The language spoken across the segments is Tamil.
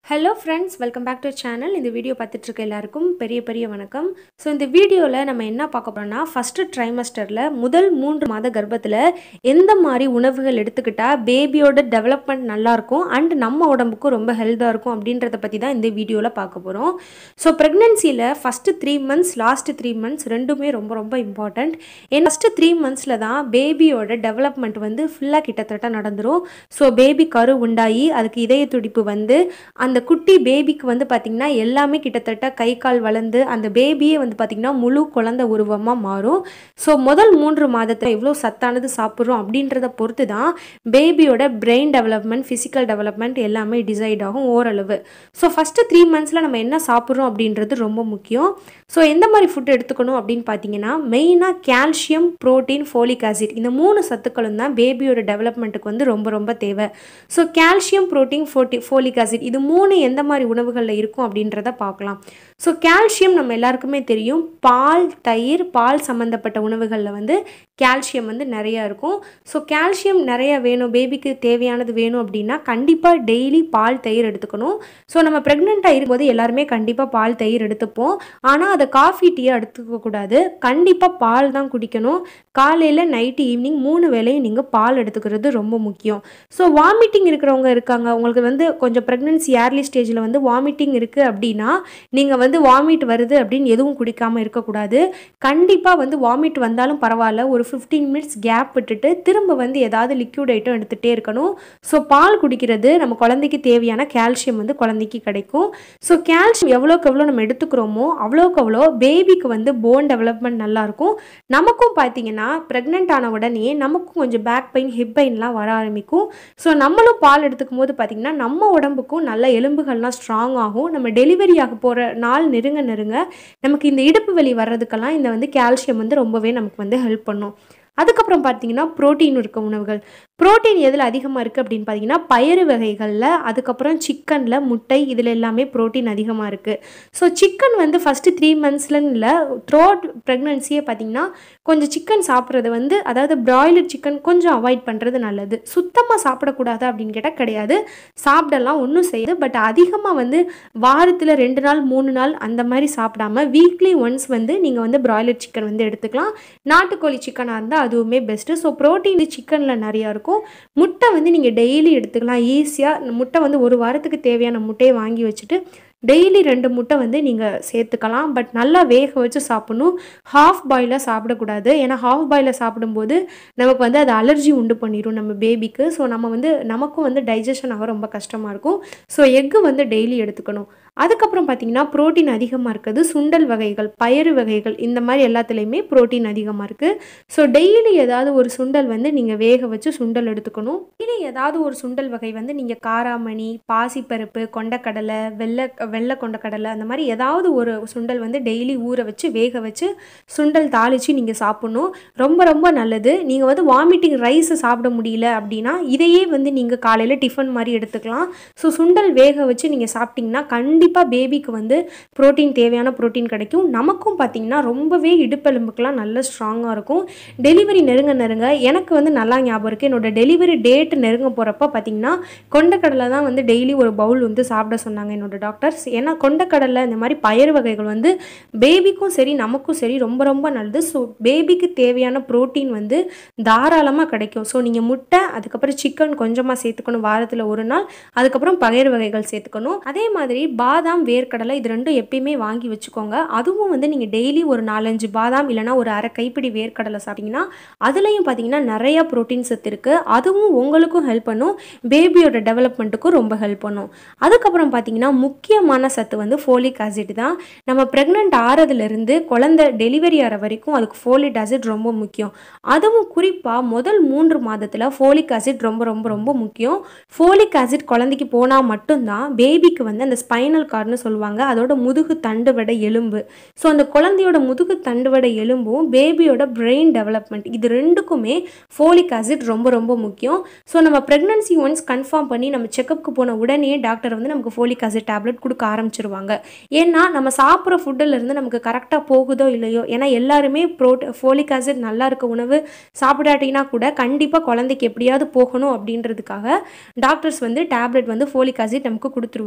hello friends welcome back to channel இந்த வீடியோ பார்த்துட்டு இருக்க எல்லாருக்கும் பெரிய பெரிய வணக்கம் ஸோ இந்த வீடியோவில் நம்ம என்ன பார்க்க போகிறோம்னா ஃபஸ்ட்டு ட்ரைமஸ்டரில் முதல் மூன்று மாத கர்ப்பத்தில் எந்த மாதிரி உணவுகள் எடுத்துக்கிட்டால் பேபியோட டெவலப்மெண்ட் நல்லாயிருக்கும் அண்ட் நம்ம உடம்புக்கும் ரொம்ப ஹெல்த்தாக இருக்கும் அப்படின்றத பற்றி தான் இந்த வீடியோவில் பார்க்க போகிறோம் ஸோ ப்ரெக்னென்சியில் first three months last three months ரெண்டுமே ரொம்ப ரொம்ப இம்பார்ட்டண்ட் ஏன்னா ஃபஸ்ட்டு த்ரீ மந்த்ஸில் தான் பேபியோட டெவலப்மெண்ட் வந்து ஃபுல்லாக கிட்டத்தட்ட நடந்துடும் ஸோ பேபி கரு உண்டாகி அதுக்கு இதய துடிப்பு வந்து அந்த குட்டி பேபிக்கு வந்து பார்த்திங்கன்னா எல்லாமே கிட்டத்தட்ட கை கால் வளர்ந்து அந்த பேபியே வந்து பார்த்திங்கன்னா முழு குழந்தை உருவமாக மாறும் ஸோ முதல் மூன்று மாதத்தில் எவ்வளோ சத்தானது சாப்பிட்றோம் அப்படின்றத பொறுத்து தான் பேபியோட பிரெயின் டெவலப்மெண்ட் ஃபிசிக்கல் டெவலப்மெண்ட் எல்லாமே டிசைட் ஆகும் ஓரளவு ஸோ ஃபஸ்ட்டு த்ரீ மந்த்ஸில் நம்ம என்ன சாப்பிட்றோம் அப்படின்றது ரொம்ப முக்கியம் ஸோ எந்த மாதிரி ஃபுட் எடுத்துக்கணும் அப்படின்னு பார்த்தீங்கன்னா மெயினாக கால்சியம் ப்ரோட்டீன் ஃபோலிக் ஆசிட் இந்த மூணு சத்துக்களும் தான் பேபியோட டெவலப்மெண்ட்டுக்கு வந்து ரொம்ப ரொம்ப தேவை ஸோ கால்சியம் ப்ரோட்டீன் ஃபோட்டி ஃபோலிக் ஆசிட் இது மூணு எந்த மாதிரி உணவுகளில் இருக்கும் அப்படின்றத பார்க்கலாம் ஸோ கால்சியம் நம்ம எல்லாருக்குமே தெரியும் பால் தயிர் பால் சம்மந்தப்பட்ட உணவுகளில் வந்து கால்சியம் வந்து நிறையா இருக்கும் ஸோ கால்சியம் நிறையா வேணும் பேபிக்கு தேவையானது வேணும் அப்படின்னா கண்டிப்பாக டெய்லி பால் தயிர் எடுத்துக்கணும் ஸோ நம்ம ப்ரெக்னெண்ட்டாக இருக்கும்போது எல்லாருமே கண்டிப்பாக பால் தயிர் எடுத்துப்போம் ஆனால் அதை காஃபி டீயாக எடுத்துக்கக்கூடாது கண்டிப்பாக பால் தான் குடிக்கணும் காலையில் நைட்டு ஈவினிங் மூணு வேளையும் நீங்கள் பால் எடுத்துக்கிறது ரொம்ப முக்கியம் ஸோ வாமிட்டிங் இருக்கிறவங்க இருக்காங்க உங்களுக்கு வந்து கொஞ்சம் ப்ரெக்னென்சி ஏர்லி ஸ்டேஜில் வந்து வாமிட்டிங் இருக்குது அப்படின்னா நீங்கள் வந்து வாமிட் வருது அப்படின்னு எதுவும் குடிக்காமல் இருக்கக்கூடாது கண்டிப்பாக வந்து வாமிட் வந்தாலும் பரவாயில்ல ஒரு ஃபிஃப்டீன் மினிட்ஸ் கேப் விட்டுட்டு திரும்ப வந்து ஏதாவது லிக்யூட் ஐட்டம் எடுத்துகிட்டே இருக்கணும் ஸோ பால் குடிக்கிறது நம்ம குழந்தைக்கு தேவையான கால்சியம் வந்து குழந்தைக்கு கிடைக்கும் ஸோ கால்சியம் எவ்வளோக்கு எவ்வளோ நம்ம எடுத்துக்கிறோமோ அவ்வளோக்கு அவ்வளோ பேபிக்கு வந்து போன் டெவலப்மெண்ட் நல்லாயிருக்கும் நமக்கும் பார்த்தீங்கன்னா ப்ரெக்னென்ட் ஆன உடனே நமக்கும் கொஞ்சம் பேக் பெயின் ஹிப் பெயின்லாம் வர ஆரம்பிக்கும் ஸோ நம்மளும் பால் எடுத்துக்கும் போது பார்த்திங்கன்னா நம்ம உடம்புக்கும் நல்ல எலும்புகள்லாம் ஸ்ட்ராங் ஆகும் நம்ம டெலிவரி ஆக போகிற நாள் நெருங்க நெருங்க நமக்கு இந்த இடுப்பு வலி வர்றதுக்கெல்லாம் இந்த வந்து கால்சியம் வந்து ரொம்பவே நமக்கு வந்து ஹெல்ப் பண்ணும் அதுக்கப்புறம் பார்த்தீங்கன்னா ப்ரோட்டீன் இருக்க உணவுகள் ப்ரோட்டீன் எதில் அதிகமாக இருக்குது அப்படின்னு பார்த்தீங்கன்னா பயறு வகைகளில் அதுக்கப்புறம் சிக்கனில் முட்டை இதில் எல்லாமே ப்ரோட்டீன் அதிகமாக இருக்குது ஸோ சிக்கன் வந்து ஃபஸ்ட்டு த்ரீ மந்த்ஸ்லன்னு இல்லை த்ரோட் ப்ரெக்னன்சியே பார்த்தீங்கன்னா கொஞ்சம் சிக்கன் சாப்பிட்றது வந்து அதாவது ப்ராய்லர் சிக்கன் கொஞ்சம் அவாய்ட் பண்ணுறது நல்லது சுத்தமாக சாப்பிடக்கூடாது அப்படின்னு கேட்டால் கிடையாது சாப்பிடலாம் ஒன்றும் செய்யுது பட் அதிகமாக வந்து வாரத்தில் ரெண்டு நாள் மூணு நாள் அந்த மாதிரி சாப்பிடாம வீக்லி ஒன்ஸ் வந்து நீங்கள் வந்து ப்ராய்லர் சிக்கன் வந்து எடுத்துக்கலாம் நாட்டுக்கோழி சிக்கனாக இருந்தால் அதுவுமே பெஸ்ட்டு ஸோ ப்ரோட்டீன் சிக்கனில் நிறையா இருக்கும் முட்டை வந்து நீங்கள் டெய்லி எடுத்துக்கலாம் ஈஸியாக முட்டை வந்து ஒரு வாரத்துக்கு தேவையான முட்டையை வாங்கி வச்சுட்டு டெய்லி ரெண்டு முட்டை வந்து நீங்கள் சேர்த்துக்கலாம் பட் நல்லா வேக வச்சு சாப்பிடணும் ஹாஃப் பாயிலாக சாப்பிடக்கூடாது ஏன்னா ஹாஃப் பாயிலில் சாப்பிடும்போது நமக்கு வந்து அது அலர்ஜி உண்டு பண்ணிடும் நம்ம பேபிக்கு ஸோ நம்ம வந்து நமக்கும் வந்து டைஜஷன் ஆக ரொம்ப கஷ்டமாக இருக்கும் ஸோ எக்கு வந்து டெய்லி எடுத்துக்கணும் அதுக்கப்புறம் பார்த்தீங்கன்னா ப்ரோட்டீன் அதிகமாக இருக்குது சுண்டல் வகைகள் பயறு வகைகள் இந்த மாதிரி எல்லாத்துலேயுமே ப்ரோட்டீன் அதிகமாக இருக்குது ஸோ டெய்லி ஏதாவது ஒரு சுண்டல் வந்து நீங்கள் வேக வச்சு சுண்டல் எடுத்துக்கணும் டெய்லி ஏதாவது ஒரு சுண்டல் வகை வந்து நீங்கள் காராமணி பாசிப்பருப்பு கொண்டக்கடலை வெள்ளை வெள்ளை கொண்டக்கடலை அந்த மாதிரி ஏதாவது ஒரு சுண்டல் வந்து டெய்லி ஊற வச்சு வேக வச்சு சுண்டல் தாளித்து நீங்கள் சாப்பிட்ணும் ரொம்ப ரொம்ப நல்லது நீங்கள் வந்து வாமிட்டிங் ரைஸ் சாப்பிட முடியல அப்படின்னா இதையே வந்து நீங்கள் காலையில் டிஃபன் மாதிரி எடுத்துக்கலாம் ஸோ சுண்டல் வேக வச்சு நீங்கள் சாப்பிட்டிங்கன்னா கண்டிப்பாக பேபிக்கு வந்து ப்ரோட்டீன் தேவையான ப்ரோட்டீன் கிடைக்கும் நமக்கும் பார்த்திங்கன்னா ரொம்பவே இடுப்பெலும்புக்கெலாம் நல்ல ஸ்ட்ராங்காக இருக்கும் டெலிவரி நெருங்க நெருங்க எனக்கு வந்து நல்லா ஞாபகம் இருக்குது என்னோட டெலிவரி டேட் நெருங்க போகிறப்ப பார்த்திங்கன்னா கொண்டக்கடலை தான் வந்து டெய்லி ஒரு பவுல் வந்து சாப்பிட சொன்னாங்க என்னோட டாக்டர்ஸ் ஏன்னா கொண்டக்கடலை இந்த மாதிரி பயிர் வகைகள் வந்து பேபிக்கும் சரி நமக்கும் சரி ரொம்ப ரொம்ப நல்லது ஸோ பேபிக்கு தேவையான ப்ரோட்டீன் வந்து தாராளமாக கிடைக்கும் ஸோ நீங்கள் முட்டை அதுக்கப்புறம் சிக்கன் கொஞ்சமாக சேர்த்துக்கணும் வாரத்தில் ஒரு நாள் அதுக்கப்புறம் பயிர் வகைகள் சேர்த்துக்கணும் அதே மாதிரி பாதாம் வேர்க்கடலை இது ரெண்டும் எப்பயுமே வாங்கி வச்சுக்கோங்க அதுவும் வந்து நீங்கள் டெய்லி ஒரு நாலஞ்சு பாதாம் இல்லைனா ஒரு அரை கைப்பிடி வேர்க்கடலை சாப்பிட்டீங்கன்னா அதுலேயும் பார்த்தீங்கன்னா நிறையா ப்ரோட்டீன் சத்து இருக்குது அதுவும் உங்களுக்கும் ஹெல்ப் பண்ணும் பேபியோட டெவலப்மெண்ட்டுக்கும் ரொம்ப ஹெல்ப் பண்ணும் அதுக்கப்புறம் பார்த்தீங்கன்னா முக்கியமான சத்து வந்து ஃபோலிக் ஆசிட் தான் நம்ம ப்ரெக்னென்ட் ஆறதுலேருந்து குழந்தை டெலிவரி ஆகிற வரைக்கும் அதுக்கு ஃபோலிக் ஆசிட் ரொம்ப முக்கியம் அதுவும் குறிப்பாக முதல் மூன்று மாதத்தில் ஃபோலிக் ஆசிட் ரொம்ப ரொம்ப ரொம்ப முக்கியம் ஃபோலிக் ஆசிட் குழந்தைக்கு போனால் மட்டும்தான் பேபிக்கு வந்து அந்த ஸ்பைனல் கார்டுன்னு சொல்லுவாங்க அதோட முதுகு தண்டுவடை எலும்பு ஸோ அந்த குழந்தையோட முதுகு தண்டுவடை எலும்பும் பேபியோட பிரெயின் டெவலப்மெண்ட் இது ரெண்டுக்குமே ஃபோலிக் ஆசிட் ரொம்ப ரொம்ப முக்கியம் ஸோ நம்ம ப்ரெக்னன்சி ஒன்ஸ் கன்ஃபார்ம் பண்ணி நம்ம செக்கப்புக்கு போன உடனே டாக்டர் வந்து நமக்கு ஃபோலிக் ஆசிட் டேப்லெட் கொடுக்க ஆரம்பிச்சிருவாங்க ஏன்னா நம்ம சாப்பிட்ற ஃபுட்டிலேருந்து நமக்கு கரெக்டாக போகுதோ இல்லையோ ஏன்னா எல்லாருமே ப்ரோட் ஃபோலிக் ஆசிட் நல்லா இருக்க உணவு சாப்பிடாட்டினா கூட கண்டிப்பாக குழந்தைக்கு எப்படியாவது போகணும் அப்படின்றதுக்காக டாக்டர்ஸ் வந்து டேப்லெட் வந்து ஃபோலிக் ஆசிட் நமக்கு கொடுத்துருவாங்க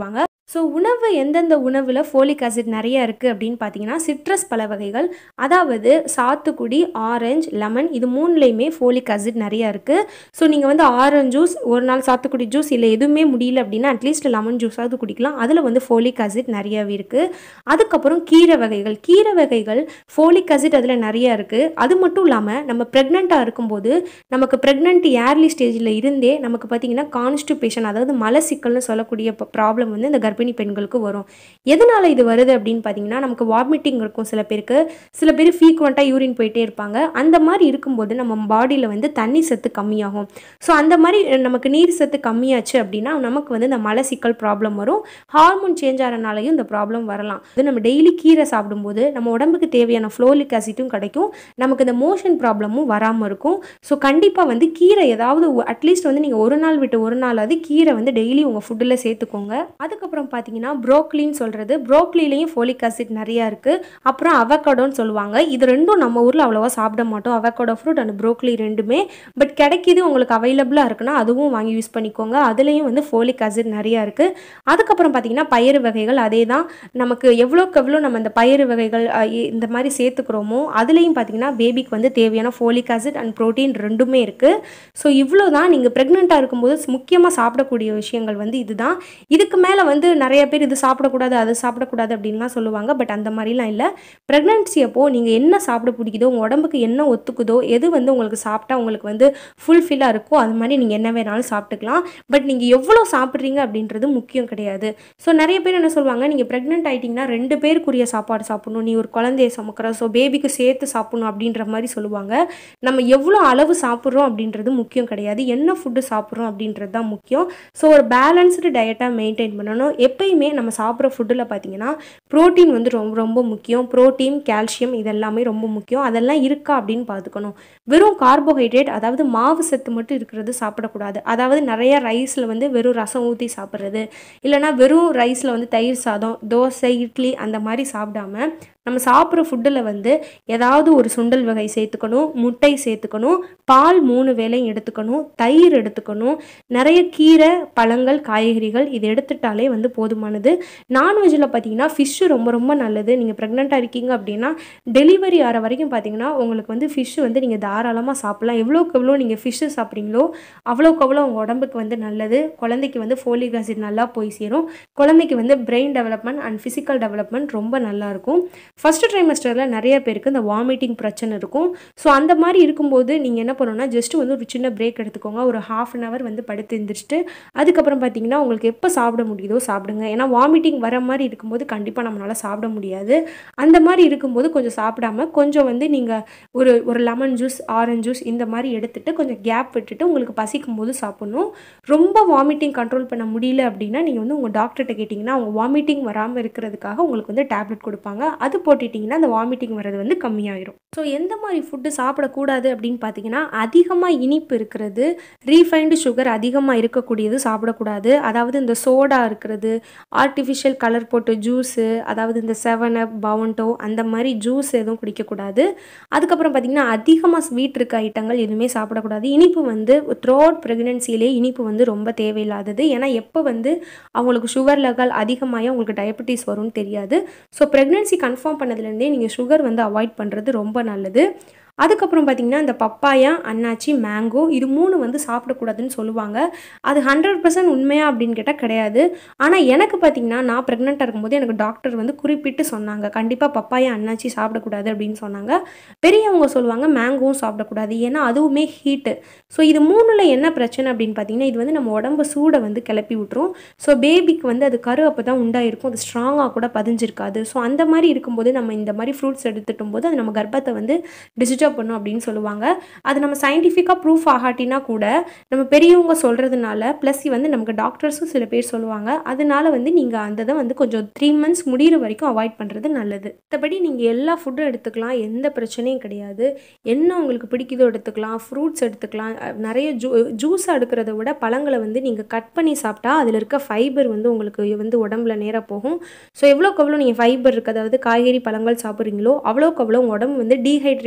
ஸோ உணவு எந்தெந்த உணவில் ஃபோலிக் ஆசிட் நிறைய இருக்குது அப்படின்னு பார்த்தீங்கன்னா சிட்ரஸ் பல வகைகள் அதாவது சாத்துக்குடி ஆரஞ்சு லெமன் இது மூணுலேயுமே ஃபோலிக் ஆசிட் நிறையா இருக்குது ஸோ நீங்கள் வந்து ஆரஞ்சு ஜூஸ் ஒரு நாள் சாத்துக்குடி ஜூஸ் இல்லை எதுவுமே முடியல அப்படின்னா அட்லீஸ்ட் லெமன் ஜூஸாவது குடிக்கலாம் அதில் வந்து ஃபோலிக் ஆசிட் நிறையாவே இருக்குது அதுக்கப்புறம் கீரை வகைகள் கீரை வகைகள் ஃபோலிக் ஆசிட் அதில் நிறையா இருக்குது அது மட்டும் இல்லாமல் நம்ம ப்ரெக்னெண்ட்டாக இருக்கும்போது நமக்கு ப்ரெக்னென்ட் ஏர்லி ஸ்டேஜில் இருந்தே நமக்கு பார்த்தீங்கன்னா கான்ஸ்டிபேஷன் அதாவது மலசிக்கல்னு சொல்லக்கூடிய ப்ராப்ளம் வந்து இந்த கர்ப்பிணி பெண்களுக்கு வரும் எதனால் இது வருது அப்படின்னு பார்த்தீங்கன்னா நமக்கு வாமிட்டிங் இருக்கும் சில பேருக்கு சில பேர் ஃப்ரீக்வெண்ட்டாக யூரின் போயிட்டே இருப்பாங்க அந்த மாதிரி இருக்கும்போது நம்ம பாடியில் வந்து தண்ணி சத்து கம்மியாகும் ஸோ அந்த மாதிரி நமக்கு நீர் சத்து கம்மியாச்சு அப்படின்னா நமக்கு வந்து இந்த மலசிக்கல் ப்ராப்ளம் வரும் ஹார்மோன் சேஞ்ச் ஆகிறனாலையும் இந்த ப்ராப்ளம் வரலாம் இது நம்ம டெய்லி கீரை சாப்பிடும்போது நம்ம உடம்புக்கு தேவையான ஃப்ளோலிக் ஆசிட்டும் கிடைக்கும் நமக்கு இந்த மோஷன் ப்ராப்ளமும் வராமல் இருக்கும் ஸோ கண்டிப்பாக வந்து கீரை ஏதாவது அட்லீஸ்ட் வந்து நீங்கள் ஒரு நாள் விட்டு ஒரு நாளாவது கீரை வந்து டெய்லி உங்கள் ஃபுட்டில் சேர்த்துக்கோங்க அதுக்கப்புறம் பார்த்தீங்கன்னா ப்ரோக்லின்னு சொல்கிறது ப்ரோக்லிலையும் ஃபோலிக் ஆசிட் நிறையா இருக்குது அப்புறம் அவகடோன்னு சொல்லுவாங்க இது ரெண்டும் நம்ம ஊரில் அவ்வளோவா சாப்பிட மாட்டோம் அவகடோ ஃப்ரூட் அண்ட் ப்ரோக்லி ரெண்டுமே பட் கிடைக்கிது உங்களுக்கு அவைலபிளாக இருக்குன்னா அதுவும் வாங்கி யூஸ் பண்ணிக்கோங்க அதுலேயும் வந்து ஃபோலிக் ஆசிட் நிறையா இருக்குது அதுக்கப்புறம் பார்த்தீங்கன்னா பயிறு வகைகள் அதே தான் நமக்கு எவ்வளோக்கு எவ்வளோ நம்ம இந்த பயிறு வகைகள் அஹ், இ- இந்த மாதிரி சேர்த்துக்கிறோமோ அதுலேயும் பார்த்தீங்கன்னா பேபிக்கு வந்து தேவையான ஃபோலிக் ஆசிட் அண்ட் ப்ரோட்டீன் ரெண்டுமே இருக்குது ஸோ இவ்வளோ தான் நீங்கள் ப்ரெக்னெண்ட்டாக இருக்கும்போது முக்கியமாக சாப்பிடக்கூடிய விஷயங்கள் வந்து இதுதான் இதுக்கு மேலே வந்து நிறைய பேர் இது சாப்பிடக்கூடாது அது சாப்பிடக்கூடாது அப்படின்லாம் சொல்லுவாங்க பட் அந்த மாதிரிலாம் இல்லை ப்ரெக்னன்சி அப்போ நீங்கள் என்ன சாப்பிட பிடிக்குதோ உங்கள் உடம்புக்கு என்ன ஒத்துக்குதோ எது வந்து உங்களுக்கு சாப்பிட்டா உங்களுக்கு வந்து ஃபுல்ஃபில்லாக இருக்கோ அது மாதிரி நீங்கள் என்ன வேணாலும் சாப்பிட்டுக்கலாம் பட் நீங்கள் எவ்வளோ சாப்பிட்றீங்க அப்படின்றது முக்கியம் கிடையாது ஸோ நிறைய பேர் என்ன சொல்லுவாங்க நீங்கள் ப்ரெக்னென்ட் ஆகிட்டிங்கன்னா ரெண்டு பேருக்குரிய சாப்பாடு சாப்பிடணும் நீ ஒரு குழந்தைய சுமக்கிற ஸோ பேபிக்கு சேர்த்து சாப்பிடணும் அப்படின்ற மாதிரி சொல்லுவாங்க நம்ம எவ்வளோ அளவு சாப்பிட்றோம் அப்படின்றது முக்கியம் கிடையாது என்ன ஃபுட்டு சாப்பிட்றோம் அப்படின்றது தான் முக்கியம் ஸோ ஒரு பேலன்ஸ்டு டயட்டாக மெயின்டைன் பண்ணணும் எப்பயுமே நம்ம சாப்பிட்ற ஃபுட்டில் பார்த்தீங்கன்னா ப்ரோட்டீன் வந்து ரொம்ப ரொம்ப முக்கியம் ப்ரோட்டீன் கால்சியம் இதெல்லாமே ரொம்ப முக்கியம் அதெல்லாம் இருக்கா அப்படின்னு பார்த்துக்கணும் வெறும் கார்போஹைட்ரேட் அதாவது மாவு சத்து மட்டும் இருக்கிறது சாப்பிடக்கூடாது அதாவது நிறைய ரைஸில் வந்து வெறும் ரசம் ஊற்றி சாப்பிட்றது இல்லைனா வெறும் ரைஸில் வந்து தயிர் சாதம் தோசை இட்லி அந்த மாதிரி சாப்பிடாம நம்ம சாப்பிட்ற ஃபுட்டில் வந்து ஏதாவது ஒரு சுண்டல் வகை சேர்த்துக்கணும் முட்டை சேர்த்துக்கணும் பால் மூணு வேளையும் எடுத்துக்கணும் தயிர் எடுத்துக்கணும் நிறைய கீரை பழங்கள் காய்கறிகள் இது எடுத்துட்டாலே வந்து போதுமானது நான்வெஜ்ஜில் பார்த்தீங்கன்னா ஃபிஷ்ஷு ரொம்ப ரொம்ப நல்லது நீங்கள் ப்ரெக்னெண்ட்டாக இருக்கீங்க அப்படின்னா டெலிவரி ஆகிற வரைக்கும் பார்த்தீங்கன்னா உங்களுக்கு வந்து ஃபிஷ்ஷு வந்து நீங்கள் தாராளமாக சாப்பிட்லாம் எவ்வளோக்கு எவ்வளோ நீங்கள் ஃபிஷ்ஷு சாப்பிட்றீங்களோ அவ்வளோக்கு அவ்வளோ உங்கள் உடம்புக்கு வந்து நல்லது குழந்தைக்கு வந்து ஃபோலிக் ஆசிட் நல்லா போய் சேரும் குழந்தைக்கு வந்து brain development and physical development ரொம்ப நல்லா இருக்கும் ஃபஸ்ட்டு ட்ரைமஸ்டரில் நிறைய பேருக்கு இந்த வாமிட்டிங் பிரச்சனை இருக்கும் ஸோ அந்த மாதிரி இருக்கும்போது நீங்கள் என்ன பண்ணணும்னா ஜஸ்ட் வந்து ஒரு சின்ன பிரேக் எடுத்துக்கோங்க ஒரு ஹாஃப் அன் ஹவர் வந்து படுத்து எழுந்திரிச்சிட்டு அதுக்கப்புறம் பார்த்தீங்கன்னா உங்களுக்கு எப்போ சாப்பிட முடியுதோ சாப்பிடுங்க ஏன்னா வாமிட்டிங் வர மாதிரி இருக்கும்போது கண்டிப்பாக நம்மளால் சாப்பிட முடியாது அந்த மாதிரி இருக்கும்போது கொஞ்சம் சாப்பிடாம கொஞ்சம் வந்து நீங்கள் ஒரு ஒரு லெமன் ஜூஸ் ஆரஞ்சு ஜூஸ் இந்த மாதிரி எடுத்துட்டு கொஞ்சம் கேப் விட்டுட்டு உங்களுக்கு பசிக்கும் போது சாப்பிடணும் ரொம்ப வாமிட்டிங் கண்ட்ரோல் பண்ண முடியல அப்படின்னா நீங்கள் வந்து உங்கள் டாக்டர்கிட்ட கேட்டிங்கன்னா அவங்க வாமிட்டிங் வராமல் இருக்கிறதுக்காக உங்களுக்கு வந்து டேப்லெட் கொடுப்பாங்க அது போட்டுட்டிங்கன்னா அந்த வாமிட்டிங் வர்றது வந்து கம்மியாயிரும் ஸோ எந்த மாதிரி ஃபுட்டு சாப்பிடக்கூடாது அப்படின்னு பார்த்தீங்கன்னா அதிகமாக இனிப்பு இருக்கிறது ரீஃபைண்டு சுகர் அதிகமாக இருக்கக்கூடியது சாப்பிடக்கூடாது அதாவது இந்த சோடா இருக்கிறது ஆர்டிஃபிஷியல் கலர் போட்டு ஜூஸு அதாவது இந்த செவன் அப் பவுண்டோ அந்த மாதிரி ஜூஸ் எதுவும் குடிக்கக்கூடாது அதுக்கப்புறம் பார்த்திங்கன்னா அதிகமாக ஸ்வீட் இருக்க ஐட்டங்கள் எதுவுமே சாப்பிடக்கூடாது இனிப்பு வந்து த்ரூ அவுட் ப்ரெக்னென்சிலே இனிப்பு வந்து ரொம்ப தேவையில்லாதது ஏன்னா எப்போ வந்து அவங்களுக்கு சுகர் லெவல் அதிகமாகி அவங்களுக்கு டயபெட்டிஸ் வரும்னு தெரியாது ஸோ ப்ரெக்னென்சி கன்ஃபார்ம் பண்ணதுலேருந்தே நீங்கள் சுகர் வந்து அவாய்ட் பண்ணுறது ரொம்ப நல்லது அதுக்கப்புறம் பார்த்திங்கன்னா இந்த பப்பாயா அன்னாச்சி மேங்கோ இது மூணு வந்து சாப்பிடக்கூடாதுன்னு சொல்லுவாங்க அது ஹண்ட்ரட் பர்சன்ட் உண்மையா அப்படின்னு கேட்டால் கிடையாது ஆனால் எனக்கு பார்த்திங்கன்னா நான் ப்ரெக்னெண்ட்டாக இருக்கும்போது எனக்கு டாக்டர் வந்து குறிப்பிட்டு சொன்னாங்க கண்டிப்பாக பப்பாயா அன்னாச்சி சாப்பிடக்கூடாது அப்படின்னு சொன்னாங்க பெரியவங்க சொல்லுவாங்க மேங்கோவும் சாப்பிடக்கூடாது ஏன்னா அதுவுமே ஹீட்டு ஸோ இது மூணில் என்ன பிரச்சனை அப்படின்னு பார்த்தீங்கன்னா இது வந்து நம்ம உடம்பு சூடை வந்து கிளப்பி விட்டுரும் ஸோ பேபிக்கு வந்து அது கரு அப்போ தான் உண்டாயிருக்கும் அது ஸ்ட்ராங்காக கூட பதிஞ்சிருக்காது ஸோ அந்த மாதிரி இருக்கும்போது நம்ம இந்த மாதிரி ஃப்ரூட்ஸ் எடுத்துட்டும் போது அது நம்ம கர்ப்பத்தை வந்து டிஸ்டர்ப் பண்ணும் அப்படின்னு சொல்லுவாங்க அது நம்ம சயின்டிஃபிக்காக ப்ரூஃப் ஆகாட்டினா கூட நம்ம பெரியவங்க சொல்கிறதுனால ப்ளஸ் வந்து நமக்கு டாக்டர்ஸும் சில பேர் சொல்லுவாங்க அதனால வந்து நீங்கள் அந்த இதை வந்து கொஞ்சம் த்ரீ மந்த்ஸ் முடிகிற வரைக்கும் அவாய்ட் பண்ணுறது நல்லது மற்றபடி நீங்கள் எல்லா ஃபுட்டும் எடுத்துக்கலாம் எந்த பிரச்சனையும் கிடையாது என்ன உங்களுக்கு பிடிக்குதோ எடுத்துக்கலாம் ஃப்ரூட்ஸ் எடுத்துக்கலாம் அஹ் நிறைய ஜூ ஜூஸாக எடுக்கிறத விட பழங்களை வந்து நீங்கள் கட் பண்ணி சாப்பிட்டா அதில் இருக்க ஃபைபர் வந்து உங்களுக்கு வந்து உடம்புல நேராக போகும் ஸோ எவ்வளோக்கு எவ்வளோ நீங்கள் ஃபைபர் இருக்குது அதாவது காய்கறி பழங்கள் சாப்பிட்றீங்களோ அவ்வளோக்கு அவ்வளோ உங்க உடம்பு வந்து டீஹைட்ரேட் ஆகாமல்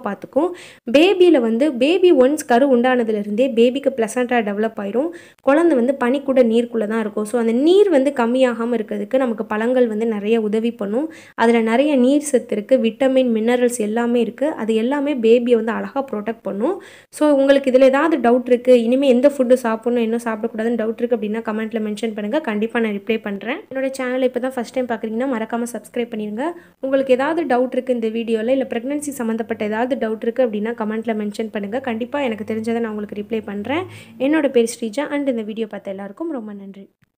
பார்த்துக்கும் பேபியில் வந்து பேபி ஒன்ஸ் கரு உண்டானதுலேருந்தே பேபிக்கு ப்ளசண்ட்டாக டெவலப் ஆயிரும் குழந்தை வந்து பனிக்கூட நீருக்குள்ளே தான் இருக்கும் ஸோ அந்த நீர் வந்து கம்மியாகாமல் இருக்கிறதுக்கு நமக்கு பழங்கள் வந்து நிறைய உதவி பண்ணும் அதில் நிறைய நீர் சத்து இருக்குது விட்டமின் மினரல்ஸ் எல்லாமே இருக்குது அது எல்லாமே பேபியை வந்து அழகாக ப்ரொடெக்ட் பண்ணும் ஸோ உங்களுக்கு இதில் ஏதாவது டவுட் இருக்குது இனிமேல் எந்த ஃபுட்டு சாப்பிடணும் என்ன சாப்பிடக்கூடாதுன்னு டவுட் இருக்குது அப்படின்னா கமெண்ட்டில் மென்ஷன் பண்ணுங்கள் கண்டிப்பாக நான் ரிப்ளை பண்ணுறேன் என்னோட சேனலை இப்போ தான் ஃபஸ்ட் டைம் பார்க்குறீங்கன்னா மறக்காமல் சப்ஸ்கிரைப் பண்ணிடுங்க உங்களுக்கு ஏதாவது டவுட் இருக்குது இந்த வீடியோவில் இல்லை ப்ரெக்னன்சி சம்மந்தப்பட்ட ஏதாவது டவுட் இருக்குது அப்படின்னா கமெண்ட்டில் மென்ஷன் பண்ணுங்கள் கண்டிப்பாக எனக்கு தெரிஞ்சதை நான் உங்களுக்கு ரிப்ளை பண்ணுறேன் என்னோட பேர் ஸ்ரீஜா அண்ட் இந்த வீடியோ பார்த்த எல்லாருக்கும் ரொம்ப நன்றி